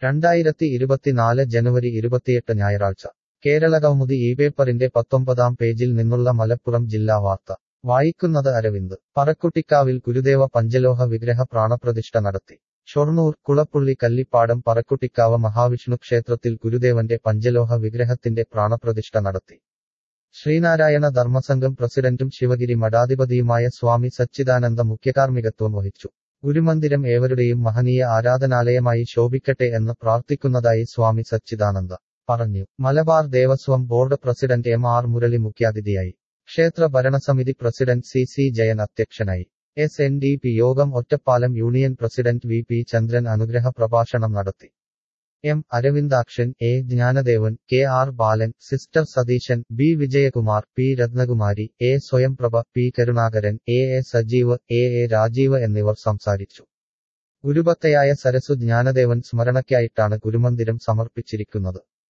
രണ്ടായിരത്തി ഇരുപത്തിനാല് ജനുവരി ഇരുപത്തിയെട്ട് ഞായറാഴ്ച കേരള കൗമുദി ഈ പേപ്പറിന്റെ പത്തൊമ്പതാം പേജിൽ നിന്നുള്ള മലപ്പുറം ജില്ലാ വാർത്ത വായിക്കുന്നത് അരവിന്ദ് പറക്കുട്ടിക്കാവിൽ ഗുരുദേവ പഞ്ചലോഹ വിഗ്രഹ പ്രാണപ്രതിഷ്ഠ നടത്തി ഷൊർണൂർ കുളപ്പുള്ളി കല്ലിപ്പാടം പറക്കുട്ടിക്കാവ് മഹാവിഷ്ണു ക്ഷേത്രത്തിൽ ഗുരുദേവന്റെ പഞ്ചലോഹ വിഗ്രഹത്തിന്റെ പ്രാണപ്രതിഷ്ഠ നടത്തി ശ്രീനാരായണ ധർമ്മസംഘം പ്രസിഡന്റും ശിവഗിരി മഠാധിപതിയുമായ സ്വാമി സച്ചിദാനന്ദ മുഖ്യകാർമ്മികത്വം വഹിച്ചു ഗുരുമന്ദിരം ഏവരുടെയും മഹനീയ ആരാധനാലയമായി ശോഭിക്കട്ടെ എന്ന് പ്രാർത്ഥിക്കുന്നതായി സ്വാമി സച്ചിദാനന്ദ പറഞ്ഞു Malabar Devaswom board president M R Murali മുഖ്യാതിഥിയായി ക്ഷേത്ര ഭരണസമിതി പ്രസിഡന്റ് സി സി ജയൻ അധ്യക്ഷനായി S N D P Yogam Ottapalam union president V P Chandran അനുഗ്രഹ പ്രഭാഷണം നടത്തി M Aravindakshan A Jnanadevan K R Balan sister Satheesan B Vijayakumar P Ratnakumari A Swayamprabha P Karunakaran A A Sajeev A A Rajeev എന്നിവർ സംസാരിച്ചു ഗുരുഭക്തയായ സരസു ജ്ഞാനദേവൻ സ്മരണയ്ക്കായിട്ടാണ് ഗുരുമന്ദിരം സമർപ്പിച്ചിരിക്കുന്നത്